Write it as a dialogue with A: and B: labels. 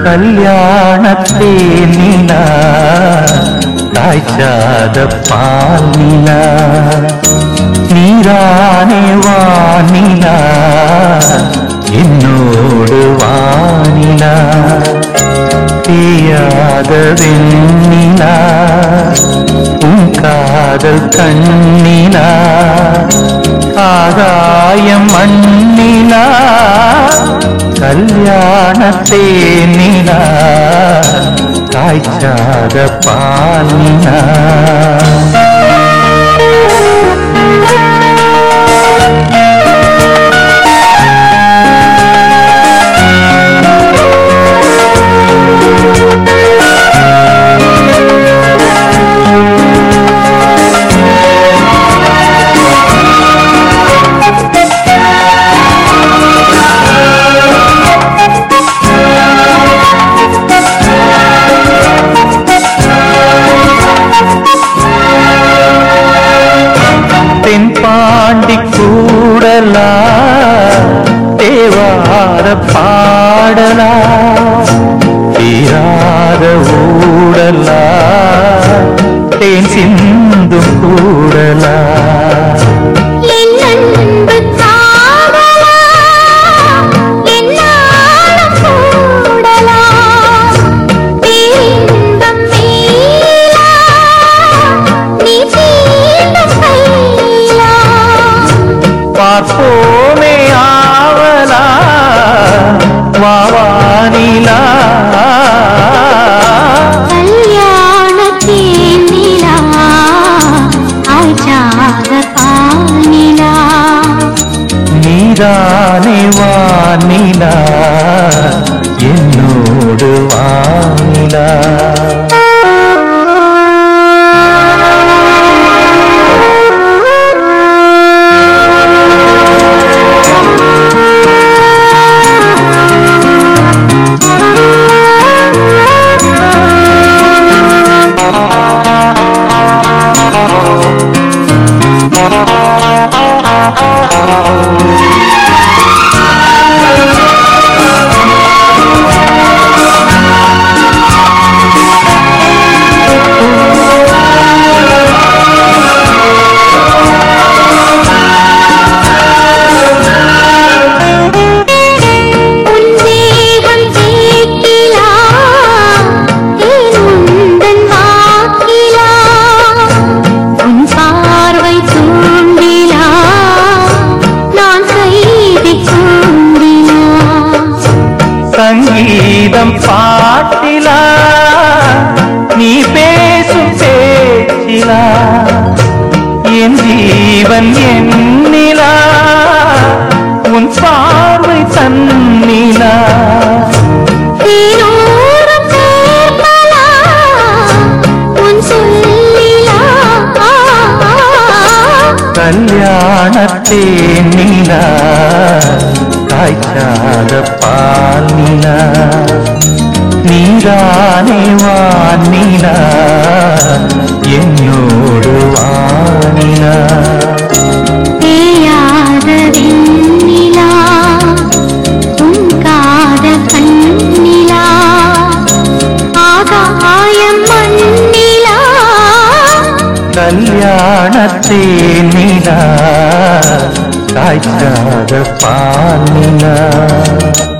A: கல்யாணத்தே நிலா காய்ச்சாத பால் நிலா நீரானே வானிலா என்னோடு வானிலா தீயாத வெண்ணிலா உன் காதல் கண்ணிலா ஆகாயம் மண்ணிலா கல்யாணத்தே நிலா காய்ச்சாத பாலினா தென்பாண்டி கூடலா தேவார பாடலா தீராத ஊடலா தேன் சிந்தும் கூடலா
B: என் அன்பு காதலா என்னாலும் கூடலா பேரின்பம் மேலா நீ தீண்டும் கையிலா
A: பார்ப்போமே ஆவலா வாவானிலா
B: கல்யாணத்தேன் நிலா ஆய்ச்சாத பானிலா
A: நீதானே வானிலா என்னோடு வானிலா
B: உன் தேகம் கேட்கிலா ஏன் உந்தன் வாக்கிலா உன் பார்வை தூண்டிலா நான் கைதி கூண்டிலா
A: சங்கீதம் பாட்டிலா நீ பேசும் பேச்சிலா என் ஜீவன் எண்ணிலா உன் பார்வை தன்னிலா
B: தேனோரம் சேர்மலா உன் சொல்லிலா
A: கல்யாணத்தே நிலா காய்ச்சாத பால் நிலா நீதானே வானிலா என்னோடு வானிலா
B: தேயாத வெண்ணிலா உன் காதல் கண்ணிலா ஆகாயம் மண்ணிலா
A: கல்யாணத்தே நிலா காய்ச்சாத பால் நிலா